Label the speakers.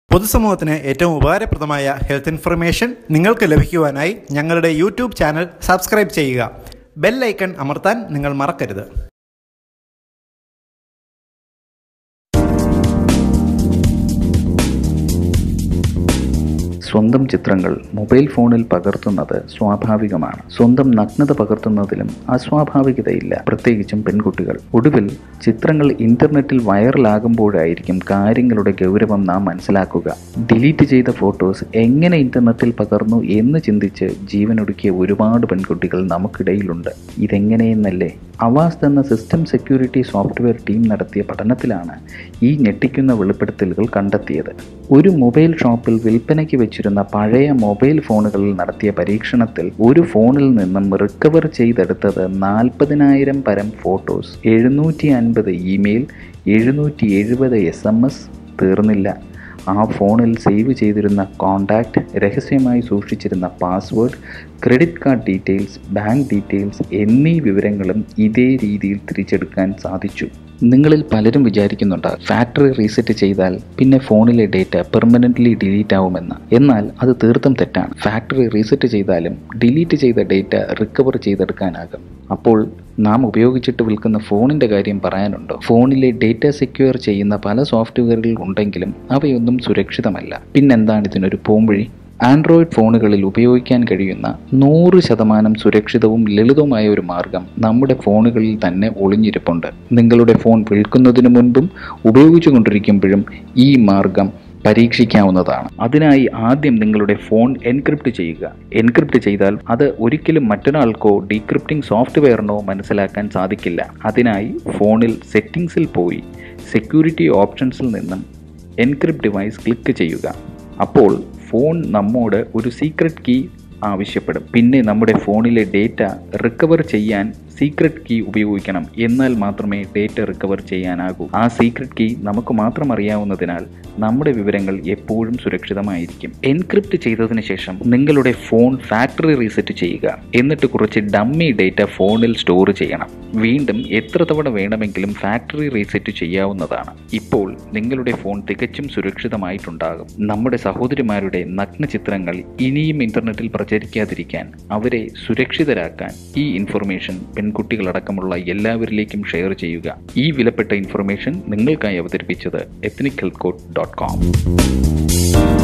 Speaker 1: പൊതുസമൂഹത്തിന് ഏറ്റവും ഉപകാരപ്രദമായ ഹെൽത്ത് ഇൻഫർമേഷൻ നിങ്ങൾക്ക് ലഭിക്കുവാനായി ഞങ്ങളുടെ യൂട്യൂബ് ചാനൽ സബ്സ്ക്രൈബ് ചെയ്യുക ബെൽ ഐക്കൺ അമർത്താൻ നിങ്ങൾ മറക്കരുത്
Speaker 2: സ്വന്തം ചിത്രങ്ങൾ മൊബൈൽ ഫോണിൽ പകർത്തുന്നത് സ്വാഭാവികമാണ് സ്വന്തം നഗ്നത പകർത്തുന്നതിലും അസ്വാഭാവികതയില്ല പ്രത്യേകിച്ചും പെൺകുട്ടികൾ ഒടുവിൽ ചിത്രങ്ങൾ ഇന്റർനെറ്റിൽ വൈറലാകുമ്പോഴായിരിക്കും കാര്യങ്ങളുടെ ഗൗരവം നാം മനസ്സിലാക്കുക ഡിലീറ്റ് ചെയ്ത ഫോട്ടോസ് എങ്ങനെ ഇന്റർനെറ്റിൽ പകർന്നു എന്ന് ചിന്തിച്ച് ജീവനൊടുക്കിയ ഒരുപാട് പെൺകുട്ടികൾ നമുക്കിടയിലുണ്ട് ഇതെങ്ങനെയെന്നല്ലേ അവാസ് എന്ന സിസ്റ്റം സെക്യൂരിറ്റി സോഫ്റ്റ്വെയർ ടീം നടത്തിയ പഠനത്തിലാണ് ഈ ഞെട്ടിക്കുന്ന വെളിപ്പെടുത്തലുകൾ കണ്ടെത്തിയത് ഒരു മൊബൈൽ ഷോപ്പിൽ വിൽപ്പനയ്ക്ക് വെച്ചിരുന്ന പഴയ മൊബൈൽ ഫോണുകളിൽ നടത്തിയ പരീക്ഷണത്തിൽ ഒരു ഫോണിൽ നിന്നും റിക്കവർ ചെയ്തെടുത്തത് നാൽപ്പതിനായിരം പരം ഫോട്ടോസ് എഴുന്നൂറ്റി അൻപത് ഇമെയിൽ എഴുന്നൂറ്റി എഴുപത് എസ് എം എസ് തീർന്നില്ല ആ ഫോണിൽ സേവ് ചെയ്തിരുന്ന കോണ്ടാക്റ്റ് രഹസ്യമായി സൂക്ഷിച്ചിരുന്ന password credit card details bank details എന്നീ വിവരങ്ങളും ഇതേ രീതിയിൽ തിരിച്ചെടുക്കാൻ സാധിച്ചു നിങ്ങളിൽ പലരും വിചാരിക്കുന്നുണ്ട് ഫാക്ടറി റീസെറ്റ് ചെയ്താൽ പിന്നെ ഫോണിലെ ഡേറ്റ പെർമനൻ്റ്ലി ഡിലീറ്റ് ആവുമെന്ന് എന്നാൽ അത് തീർത്തും തെറ്റാണ് ഫാക്ടറി റീസെറ്റ് ചെയ്താലും ഡിലീറ്റ് ചെയ്ത ഡേറ്റ റിക്കവർ ചെയ്തെടുക്കാനാകും അപ്പോൾ നാം ഉപയോഗിച്ചിട്ട് വിൽക്കുന്ന ഫോണിൻ്റെ കാര്യം പറയാനുണ്ടോ ഫോണിലെ ഡേറ്റ സെക്യൂർ ചെയ്യുന്ന പല സോഫ്റ്റ്വെയറുകൾ ഉണ്ടെങ്കിലും അവയൊന്നും സുരക്ഷിതമല്ല പിന്നെന്താണ് ഇതിനൊരു പോംവഴി ആൻഡ്രോയിഡ് ഫോണുകളിൽ ഉപയോഗിക്കാൻ കഴിയുന്ന നൂറ് ശതമാനം സുരക്ഷിതവും ലളിതവുമായ ഒരു മാർഗം നമ്മുടെ ഫോണുകളിൽ തന്നെ ഒളിഞ്ഞിരിപ്പുണ്ട് നിങ്ങളുടെ ഫോൺ വിൽക്കുന്നതിന് മുൻപും ഉപയോഗിച്ചു കൊണ്ടിരിക്കുമ്പോഴും ഈ മാർഗം പരീക്ഷിക്കാവുന്നതാണ് അതിനായി ആദ്യം നിങ്ങളുടെ ഫോൺ എൻക്രിപ്റ്റ് ചെയ്യുക എൻക്രിപ്റ്റ് ചെയ്താൽ അത് ഒരിക്കലും മറ്റൊരാൾക്കോ ഡീക്രിപ്റ്റിംഗ് സോഫ്റ്റ്വെയറിനോ മനസ്സിലാക്കാൻ സാധിക്കില്ല അതിനായി ഫോണിൽ സെറ്റിംഗ്സിൽ പോയി സെക്യൂരിറ്റി ഓപ്ഷൻസിൽ നിന്നും എൻക്രിപ്റ്റ് ഡിവൈസ് ക്ലിക്ക് ചെയ്യുക അപ്പോൾ ഫോൺ നമ്മോട് ഒരു സീക്രട്ട് കീ ആവശ്യപ്പെടും പിന്നെ നമ്മുടെ ഫോണിലെ ഡേറ്റ റിക്കവർ ചെയ്യാൻ സീക്രട്ട് കീ ഉപയോഗിക്കണം എന്നാൽ മാത്രമേ ഡേറ്റ റിക്കവർ ചെയ്യാനാകൂ ആ സീക്രട്ട് കീ നമുക്ക് മാത്രം അറിയാവുന്നതിനാൽ നമ്മുടെ വിവരങ്ങൾ എപ്പോഴും സുരക്ഷിതമായിരിക്കും എൻക്രിപ്റ്റ് ചെയ്തതിന് ശേഷം നിങ്ങളുടെ ഫോൺ ഫാക്ടറി റീസെറ്റ് ചെയ്യുക എന്നിട്ട് കുറച്ച് ഡമ്മി ഡേറ്റ ഫോണിൽ സ്റ്റോർ ചെയ്യണം വീണ്ടും എത്ര തവണ വേണമെങ്കിലും ഫാക്ടറി റീസെറ്റ് ചെയ്യാവുന്നതാണ് ഇപ്പോൾ നിങ്ങളുടെ ഫോൺ തികച്ചും സുരക്ഷിതമായിട്ടുണ്ടാകും നമ്മുടെ സഹോദരിമാരുടെ നഗ്ന ചിത്രങ്ങൾ ഇനിയും ഇന്റർനെറ്റിൽ പ്രചരിക്കാതിരിക്കാൻ അവരെ സുരക്ഷിതരാക്കാൻ ഈ ഇൻഫർമേഷൻ പെൺകുട്ടികളടക്കമുള്ള എല്ലാവരിലേക്കും ഷെയർ ചെയ്യുക ഈ വിലപ്പെട്ട ഇൻഫർമേഷൻ നിങ്ങൾക്കായി അവതരിപ്പിച്ചത് ethnic health code dot com